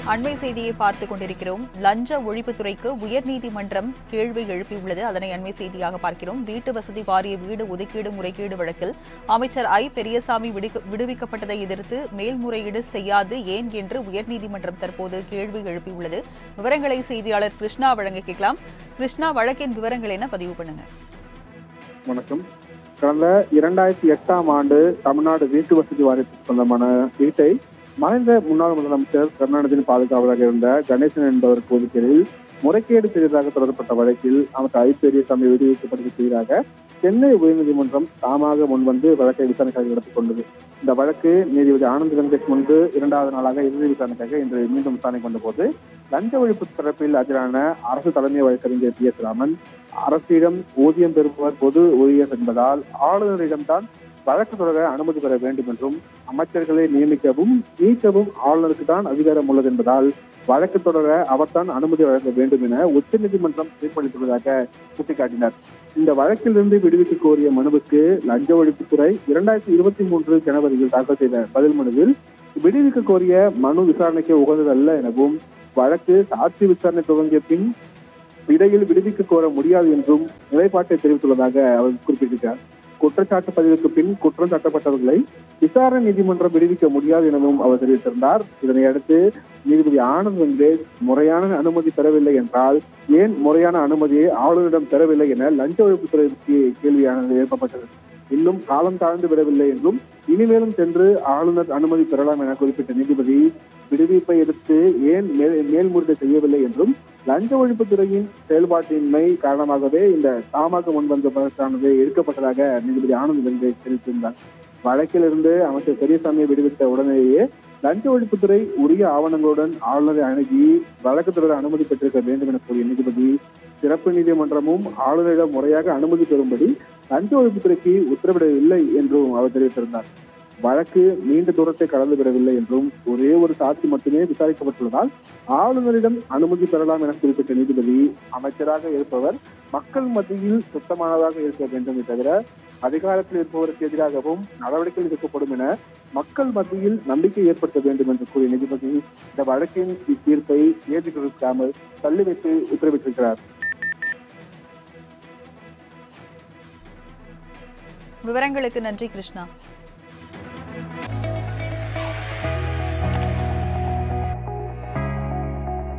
அண்மை செய்தியை பார்த்துக் கொண்டிருக்கிறோம் லஞ்ச ஒழிப்புத்துறைக்கு உயர்நீதிமன்றம் கேள்வி எழுப்பியுள்ளது அதனை அண்மை செய்தியாக பார்க்கிறோம் வீட்டு வசதி வாரிய வீடு ஒதுக்கீடு முறைகேடு வழக்கில் அமைச்சர் ஐ பெரியசாமி விடுக்க- விடுவிக்கப்பட்டதை எதிர்த்து மேல்முறையீடு செய்யாது ஏன் என்று உயர்நீதிமன்றம் தற்போது கேள்வி எழுப்பியுள்ளது விவரங்களை செய்தியாளர் கிருஷ்ணா வழங்க கேட்கலாம் கிருஷ்ணா வழக்கின் விவரங்கள் என்ன பதிவு பண்ணுங்க வணக்கம் கடந்த இரண்டாயிரத்தி எட்டாம் ஆண்டு தமிழ்நாடு வீட்டு வசதி வாரியத்துக்கு சொந்தமான வீட்டை மறைந்த முன்னாள் முதலமைச்சர் கருணாநிதியின் பாதுகாவலராக இருந்த கணேசன் என்பவருக்கு ஒதுக்கீடில் முறைகேடு செய்ததாக தொடரப்பட்ட வழக்கில் அமைச்சர் ஐ பெரியசாமி விடுவிக்கப்பட்டதற்கு எதிராக சென்னை உயர்நீதிமன்றம் தாமாக முன்வந்து வழக்கை விசாரணைக்காக எடுத்துக் கொண்டது இந்த வழக்கு நீதிபதி ஆனந்த் வெங்கடேஷ் முன்பு இரண்டாவது நாளாக இறுதி விசாரணைக்காக இன்று மீண்டும் விசாரணை கொண்ட போது லஞ்ச ஒழிப்பு தரப்பில் ஆஜரான அரசு தலைமை வழக்கறிஞர் பி எஸ் ராமன் அரசிடம் ஊதியம் பெறுபவர் பொது ஊழியர் என்பதால் ஆளுநரிடம்தான் வழக்கு தொடர அனுமதி பெற வேண்டும் என்றும் அமைச்சர்களை நியமிக்கவும் நீக்கவும் ஆளுநருக்கு தான் அதிகாரம் உள்ளது என்பதால் வழக்கு தொடர அவர்தான் அனுமதி வழங்க வேண்டும் என உச்சநீதிமன்றம் தீர்ப்பளித்துள்ளதாக சுட்டிக்காட்டினார் இந்த வழக்கிலிருந்து விடுவிக்க கோரிய மனுவுக்கு லஞ்ச ஒழிப்புத்துறை இரண்டாயிரத்தி இருபத்தி மூன்று ஜனவரியில் தாக்கல் செய்த பதில் மனுவில் விடுவிக்க கோரிய மனு விசாரணைக்கு உகந்ததல்ல எனவும் வழக்கு சாட்சி விசாரணை துவங்கிய பின் இடையில் விடுவிக்க கோர முடியாது என்றும் நிலைப்பாட்டை தெரிவித்துள்ளதாக அவர் குறிப்பிட்டிருக்கிறார் குற்றச்சாட்டு பதிவுக்கு பின் குற்றம் சாட்டப்பட்டவர்களை விசாரணை நீதிமன்றம் விடுவிக்க முடியாது எனவும் அவர் தெரிவித்திருந்தார் இதனை அடுத்து நீதிபதி ஆனந்த் வெங்கடேஷ் முறையான அனுமதி பெறவில்லை என்றால் ஏன் முறையான அனுமதியை ஆளுநரிடம் பெறவில்லை என லஞ்ச ஒழிப்புத்துறைக்கு கேள்வியானது எழுப்பப்பட்டது இன்னும் காலம் தாழ்ந்து விடவில்லை என்றும் இனிமேலும் சென்று ஆளுநர் அனுமதி பெறலாம் என குறிப்பிட்ட நீதிபதி விடுவிப்பை எடுத்து ஏன் மேல் மேல்முறையீடு செய்யவில்லை என்றும் லஞ்ச ஒழிப்புத்துறையின் செயல்பாட்டின்மை காரணமாகவே இந்த தாமாக முன்வந்த வழக்கானது எடுக்கப்பட்டதாக நீதிபதி ஆனந்த் வெங்கடேஷ் தெரிவித்திருந்தார் வழக்கிலிருந்து அமைச்சர் பெரியசாமியை விடுவித்த உடனேயே லஞ்ச ஒழிப்புத்துறை உரிய ஆவணங்களுடன் ஆளுநரை அணுகி வழக்கு தொடர அனுமதி பெற்றிருக்க வேண்டும் என கூறிய நீதிபதி சிறப்பு நீதிமன்றமும் ஆளுநரிடம் முறையாக அனுமதி பெறும்படி லஞ்ச ஒழிப்புத்துறைக்கு உத்தரவிடவில்லை என்றும் அவர் தெரிவித்திருந்தார் வழக்கு நீண்ட தூரத்தை கடந்து விடவில்லை என்றும் ஒரே ஒரு சாட்சி மட்டுமே விசாரிக்கப்பட்டுள்ளதால் ஆளுநரிடம் அனுமதி பெறலாம் என குறிப்பிட்ட நீதிபதி அமைச்சராக இருப்பவர் மக்கள் மத்தியில் சுத்தமானதாக இருக்க வேண்டுமே தவிர அதிகாரத்தில் இருப்பவருக்கு எதிராகவும் நடவடிக்கை எடுக்கப்படும் என மக்கள் மத்தியில் நம்பிக்கை ஏற்படுத்த வேண்டும் என்று கூறிய நீதிபதி இந்த வழக்கின் இத்தீர்ப்பை ஏற்றுக்கொடுக்காமல் தள்ளி வைத்து உத்தரவிட்டிருக்கிறார் விவரங்களுக்கு நன்றி கிருஷ்ணா